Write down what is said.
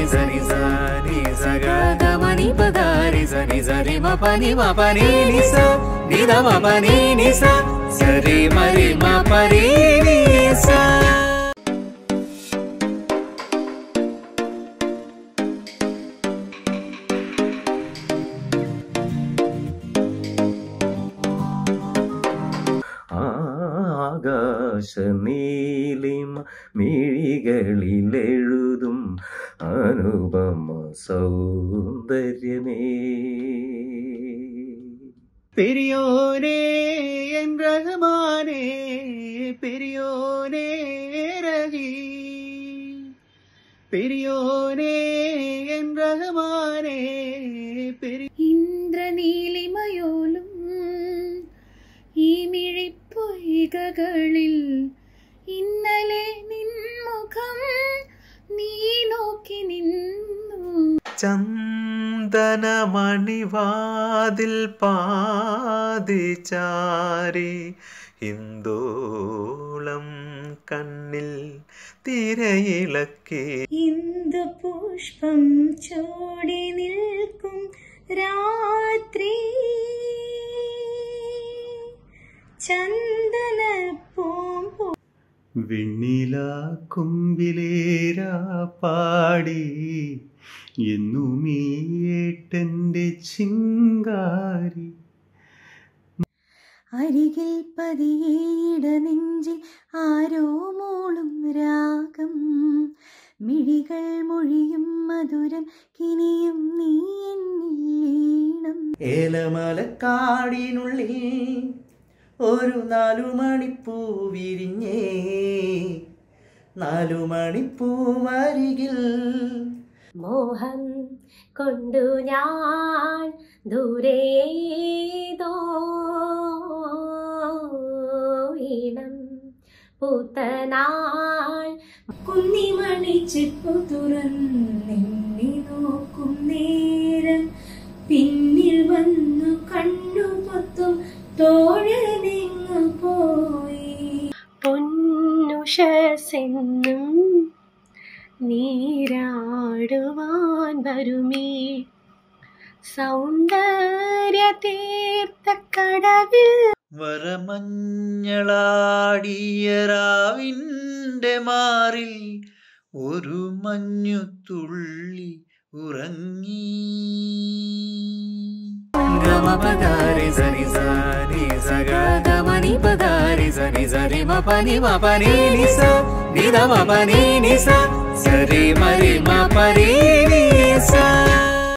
పగారి సని సని సగ గమని పగారి సని సరి మ పని మ పని ని స ని ద మ పని ని స సరి మరి మ పరి ని స ആകാശനീലിമ മിഴികളിലെഴുതും അനുപമ സൗന്ദര്യമേ பெரியோனே என் ரகுமானே பெரியோனே ரகி பெரியோனே என் ரகுமானே பெரிய ഇന്ദ്രനീലിമയോലും ഈ മിഴിപ്പൊയ്കകളിൽ ഇന്നലെ നിൻമുഖം നീ നോക്കി നിന്നു ചന്ദനമണിവാതിൽ പാതിചാരി ഹിന്ദോളം കണ്ണിൽ തിരയിളക്കി ഇന്ദു പുഷ്പം ചോടി നിൽക്കും രാത്രി ചന്ദന പൂമ്പോ വെണ്ണില കുമ്പിലേരാ പാടി എന്നുമീയേട്ടൻ്റെ ചിങ്കാരി അരികിൽ പതിയേട നെഞ്ചിൽ ആരോ മൂളും രാഗം മിഴികൾ മൊഴിയും മധുരം കിനിയും നീ എന്നീണം ഏലമലക്കാടിനുള്ളിൽ ഒരു നാലു മണിപ്പൂ വിരിഞ്ഞേ നാലു മണിപ്പൂ അരികിൽ മോഹം കൊണ്ടു ഞാൻ ദൂരേതോ ഇണം പൂത്തനാൾ കുന്നിമണി ചെപ്പു തുറന്നെണ്ണി നോക്കും നേരം പിന്നിൽ വന്നു കണ്ണു പൊത്തും തോഴനെങ്ങു പോയി പൊന്നുഷസെന്നും നീരാടുവാൻ വരുമേ സൗന്ദര്യ തീർത്ഥക്കടവിൽ വരമഞ്ഞളാടിയ രാവിൻ്റെ മാറിൽ ഒരു മഞ്ഞുതുള്ളി ഉറങ്ങി గమ పగారి సని సని సగ గమని పగారి సని సరి మ పని మ పని ని స ని ద మ పని ని స సరి మరి మ పరి